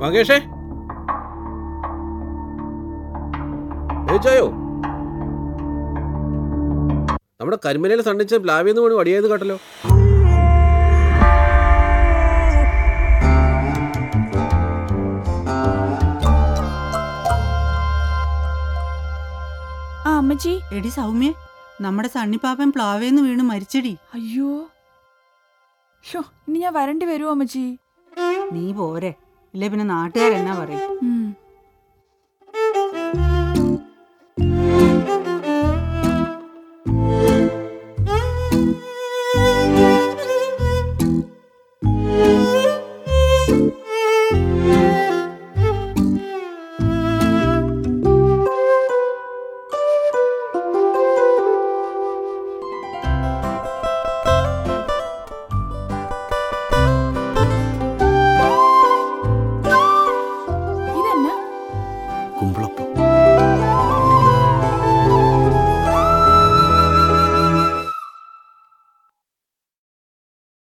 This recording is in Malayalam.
മകേഷേ ഏച്ചായോ നമ്മുടെ കരിമലയിൽ സണ്ണിച്ച പ്ലാവിന്ന് പോണി വടിയായത് കേട്ടല്ലോ ആ അമ്മച്ചി എടി സൗമ്യ നമ്മുടെ സണ്ണിപ്പാപ്പൻ പ്ലാവേന്ന് വീണ് മരിച്ചടി അയ്യോ ഷോ ഇനി ഞാൻ വരണ്ടി വരുമോ അമ്മച്ചി നീ പോരെ ഇല്ലേ പിന്നെ നാട്ടുകാരെന്നാ പറയും ഉം. ഇതെന്നാ കുമ്പളപ്പം